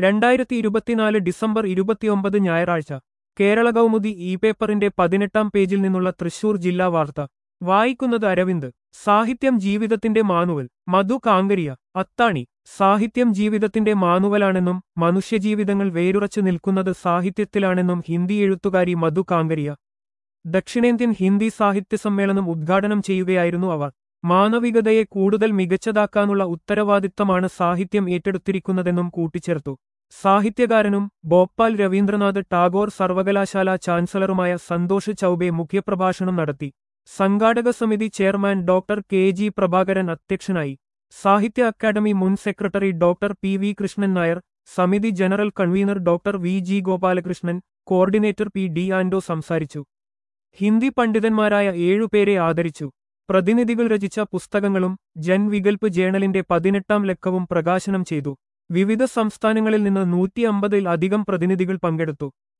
രണ്ടായിരത്തി ഇരുപത്തിനാല് ഡിസംബർ ഇരുപത്തിയൊമ്പത് ഞായറാഴ്ച കേരള കൗമുദി ഇ പേപ്പറിന്റെ പതിനെട്ടാം പേജിൽ നിന്നുള്ള തൃശൂർ ജില്ലാ വാർത്ത വായിക്കുന്നത് അരവിന്ദ് സാഹിത്യം ജീവിതത്തിന്റെ മാനുവൽ മധു കാങ്കരിയ അത്താണി സാഹിത്യം ജീവിതത്തിന്റെ മാനുവലാണെന്നും മനുഷ്യജീവിതങ്ങൾ വേരുറച്ചു നിൽക്കുന്നത് സാഹിത്യത്തിലാണെന്നും ഹിന്ദി എഴുത്തുകാരി മധു കാങ്കരിയ ദക്ഷിണേന്ത്യൻ ഹിന്ദി സാഹിത്യ സമ്മേളനം ഉദ്ഘാടനം ചെയ്യുകയായിരുന്നു അവർ മാനവികതയെ കൂടുതൽ മികച്ചതാക്കാനുള്ള ഉത്തരവാദിത്തമാണ് സാഹിത്യം ഏറ്റെടുത്തിരിക്കുന്നതെന്നും കൂട്ടിച്ചേർത്തു സാഹിത്യകാരനും ഭോപ്പാൽ രവീന്ദ്രനാഥ് ടാഗോർ സർവകലാശാല ചാൻസലറുമായ സന്തോഷ് ചൌബെ മുഖ്യപ്രഭാഷണം നടത്തി സംഘാടക സമിതി chairman doctor K G Prabhakaran അധ്യക്ഷനായി സാഹിത്യ അക്കാദമി മുൻ secretary doctor P V Krishnan Nair സമിതി general convener doctor V G Gopalakrishnan coordinator P D Ando സംസാരിച്ചു ഹിന്ദി പണ്ഡിതന്മാരായ ഏഴുപേരെ ആദരിച്ചു പ്രതിനിധികൾ രചിച്ച പുസ്തകങ്ങളും ജൻ വികൽപ്പ് ജേണലിന്റെ പതിനെട്ടാം ലക്കവും പ്രകാശനം ചെയ്തു വിവിധ സംസ്ഥാനങ്ങളിൽ നിന്ന് നൂറ്റി അമ്പതിൽ അധികം പ്രതിനിധികൾ പങ്കെടുത്തു